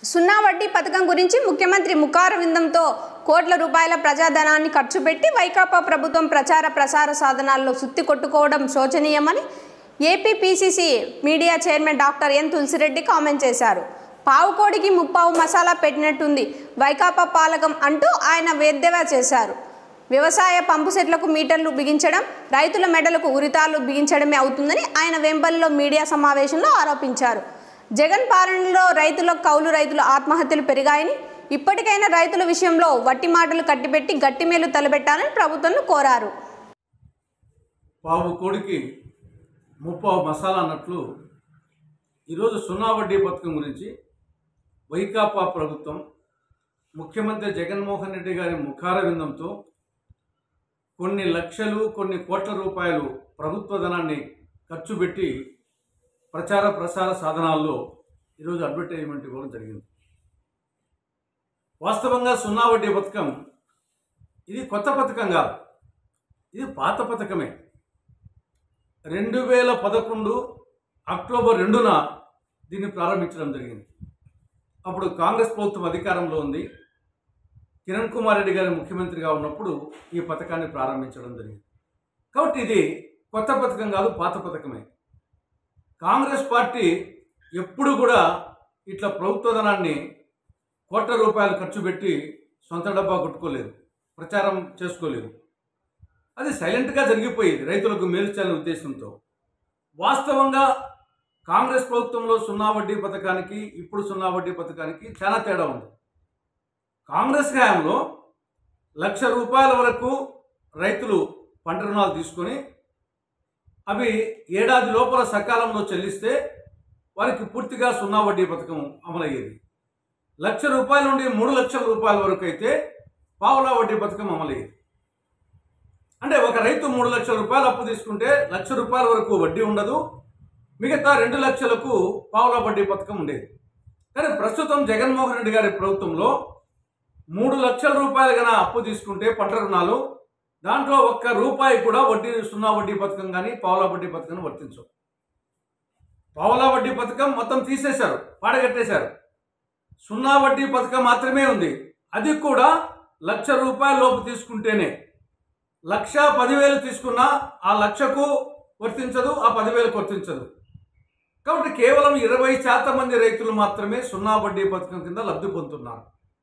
సున్నా వడ్డీ పథకం గురించి ముఖ్యమంత్రి ముఖార విందంతో కోట్ల రూపాయల ప్రజాధనాన్ని ఖర్చు పెట్టి వైకాపా ప్రభుత్వం ప్రచార ప్రసార సాధనాల్లో సుత్తి కొట్టుకోవడం శోచనీయమని AP PCC media chairman doctor N Tulasireddy comment చేశారు పావుకోడికి ముప్పావు మసాలా పెట్టినట్టుంది వైకాపా పాలకం అంటూ ఆయన వేద్యవా చేశారు వ్యవసాయ పంపు సెట్లకు మీటర్లు బిగించడం రైతుల మెడలకు ఉరితాళ్లు బిగించడమే అవుతుందని ఆయన వెంబల్లో మీడియా సమావేశంలో ఆరోపించారు జగన్ పాలనలో రైతుల కౌలు రైతుల ఆత్మహత్యలు పెరిగాయని ఇప్పటికైనా రైతుల విషయంలో వట్టి మాటలు కట్టిపెట్టి గట్టిమేలు తలబెట్టాలని ప్రభుత్వం కోరారు పావు కోడికి ముప్పావు మసాలా అన్నట్లు ఈరోజు సున్నా వడ్డీ పథకం గురించి వైకాపా ప్రభుత్వం ముఖ్యమంత్రి జగన్మోహన్ రెడ్డి గారి ముఖార విందంతో కొన్ని లక్షలు కొన్ని కోట్ల రూపాయలు ప్రభుత్వ ధనాన్ని ఖర్చు పెట్టి ప్రచార ప్రసార సాధనాల్లో ఈరోజు అడ్వర్టైజ్మెంట్ ఇవ్వడం జరిగింది వాస్తవంగా సున్నా వడ్డీ పథకం ఇది కొత్త పథకం కాదు ఇది పాత పథకమే రెండు వేల పదకొండు అక్టోబర్ రెండున దీన్ని ప్రారంభించడం జరిగింది అప్పుడు కాంగ్రెస్ ప్రభుత్వం అధికారంలో ఉంది కిరణ్ కుమార్ రెడ్డి గారు ముఖ్యమంత్రిగా ఉన్నప్పుడు ఈ పథకాన్ని ప్రారంభించడం జరిగింది కాబట్టి ఇది కొత్త పథకం కాదు పాత పథకమే కాంగ్రెస్ పార్టీ ఎప్పుడు కూడా ఇట్లా ప్రభుత్వ ధనాన్ని కోట్ల రూపాయలు ఖర్చు పెట్టి సొంత డబ్బా కొట్టుకోలేదు ప్రచారం చేసుకోలేదు అది సైలెంట్గా జరిగిపోయేది రైతులకు మేలు చేయాలనే ఉద్దేశంతో వాస్తవంగా కాంగ్రెస్ ప్రభుత్వంలో సున్నా వడ్డీ పథకానికి ఇప్పుడు సున్నా వడ్డీ పథకానికి చాలా తేడా ఉంది కాంగ్రెస్ హయాంలో లక్ష రూపాయల వరకు రైతులు పంట రుణాలు తీసుకొని అవి ఏడాది లోపల సకాలంలో చెల్లిస్తే వారికి పూర్తిగా సున్నా వడ్డీ పథకం అమలయ్యేది లక్ష రూపాయల నుండి మూడు లక్షల రూపాయల వరకు అయితే పావులా వడ్డీ పథకం అమలయ్యేది అంటే ఒక రైతు మూడు లక్షల రూపాయలు అప్పు తీసుకుంటే లక్ష రూపాయల వరకు వడ్డీ ఉండదు మిగతా రెండు లక్షలకు పావులా వడ్డీ పథకం ఉండేది కానీ ప్రస్తుతం జగన్మోహన్ రెడ్డి గారి ప్రభుత్వంలో మూడు లక్షల రూపాయలు గన అప్పు తీసుకుంటే పంట రుణాలు దాంట్లో ఒక్క రూపాయి కూడా వడ్డీ సున్నా వడ్డీ పథకం కానీ పావులా వడ్డీ పథకం వర్తించవు పావులా వడ్డీ పథకం మొత్తం తీసేశారు పాడగట్టేశారు సున్నా వడ్డీ పథకం మాత్రమే ఉంది అది కూడా లక్ష రూపాయల లోపు తీసుకుంటేనే లక్ష పదివేలు తీసుకున్నా ఆ లక్షకు వర్తించదు ఆ పదివేలకు వర్తించదు కాబట్టి కేవలం ఇరవై శాతం మంది రైతులు మాత్రమే సున్నా వడ్డీ పథకం కింద లబ్ధి పొందుతున్నారు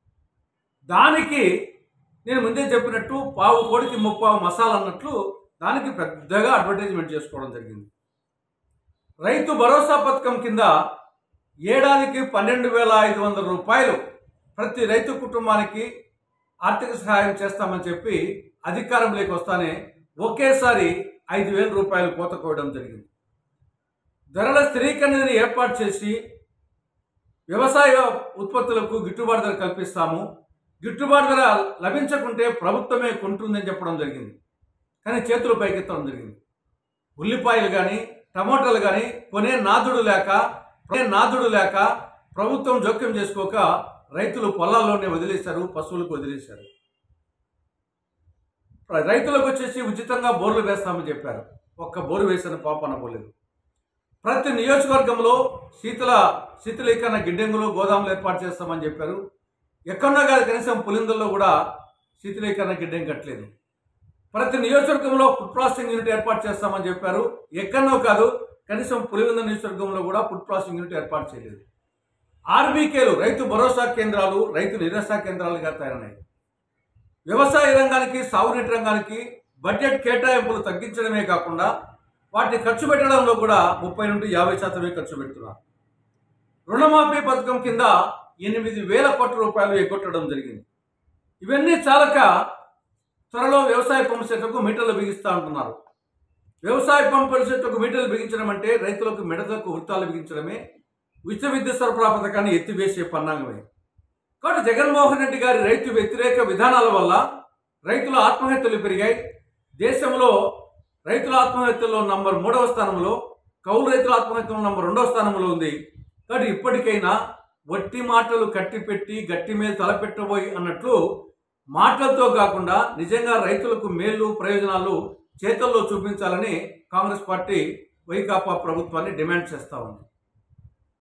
దానికి నేను ముందే చెప్పినట్టు పావు కోడికి ముప్పావు మసాలా అన్నట్లు దానికి పెద్దగా అడ్వర్టైజ్మెంట్ చేసుకోవడం జరిగింది రైతు భరోసా పథకం కింద ఏడాదికి పన్నెండు వేల ఐదు వందల రూపాయలు ప్రతి రైతు కుటుంబానికి ఆర్థిక సహాయం చేస్తామని చెప్పి అధికారంలోకి వస్తానే ఒకేసారి ఐదు వేల రూపాయలు కోత కోయడం జరిగింది ధరల స్థిరీకరణని ఏర్పాటు చేసి వ్యవసాయ ఉత్పత్తులకు గిట్టుబాటు ధర కల్పిస్తాము గిట్టుబాటు ధర లభించకుంటే ప్రభుత్వమే కొంటుందని చెప్పడం జరిగింది కానీ చేతులు పైకెత్తడం జరిగింది ఉల్లిపాయలు కానీ టమోటాలు కానీ కొనే నాదుడు లేక కొనే నాదుడు లేక ప్రభుత్వం జోక్యం చేసుకోక రైతులు పొలాల్లోనే వదిలేశారు పశువులకు వదిలేశారు రైతులకు వచ్చేసి ఉచితంగా బోర్లు వేస్తామని చెప్పారు ఒక్క బోరు వేసిన పాప అనబోలేదు ప్రతి నియోజకవర్గంలో శీతల శీతలీకరణ గిడ్డంగులు గోదాములు ఏర్పాటు చేస్తామని చెప్పారు ఎక్కడన్నా కాదు కనీసం పులిందుల్లో కూడా శీతలీకరణ గిడ్డం కట్టలేదు ప్రతి నియోజకవర్గంలో ఫుడ్ ప్రాసెసింగ్ యూనిట్ ఏర్పాటు చేస్తామని చెప్పారు ఎక్కడనో కాదు కనీసం పులివెంద నియోజకవర్గంలో కూడా ఫుడ్ ప్రాసెసింగ్ యూనిట్ ఏర్పాటు చేయలేదు ఆర్బీకేలు రైతు భరోసా కేంద్రాలు రైతు నిరాశా కేంద్రాలుగా తయారన్నాయి వ్యవసాయ రంగానికి సాగునీటి రంగానికి బడ్జెట్ కేటాయింపులు తగ్గించడమే కాకుండా వాటిని ఖర్చు పెట్టడంలో కూడా ముప్పై నుండి యాభై శాతమే ఖర్చు పెడుతున్నారు రుణమాఫీ పథకం కింద ఎనిమిది వేల కోట్ల రూపాయలు ఎగ్గొట్టడం జరిగింది ఇవన్నీ చాలక త్వరలో వ్యవసాయ పంపు సెట్లకు మీటర్లు బిగిస్తా అంటున్నారు వ్యవసాయ పంపుల సెట్లకు మీటర్లు బిగించడం అంటే రైతులకు మెడలకు వృత్తాలు బిగించడమే ఉచిత విద్యుత్ సరఫరా పథకాన్ని ఎత్తివేసే పన్నాగమే కాబట్టి జగన్మోహన్ రెడ్డి గారి రైతు వ్యతిరేక విధానాల వల్ల రైతుల ఆత్మహత్యలు పెరిగాయి దేశంలో రైతుల ఆత్మహత్యల్లో నంబర్ మూడవ స్థానంలో కౌలు రైతుల ఆత్మహత్యలో నంబర్ రెండవ స్థానంలో ఉంది కాబట్టి ఇప్పటికైనా వట్టి మాటలు కట్టిపెట్టి గట్టి మీద తలపెట్టబోయి అన్నట్లు మాటలతో కాకుండా నిజంగా రైతులకు మేలు ప్రయోజనాలు చేతల్లో చూపించాలని కాంగ్రెస్ పార్టీ వైకాపా ప్రభుత్వాన్ని డిమాండ్ చేస్తూ ఉంది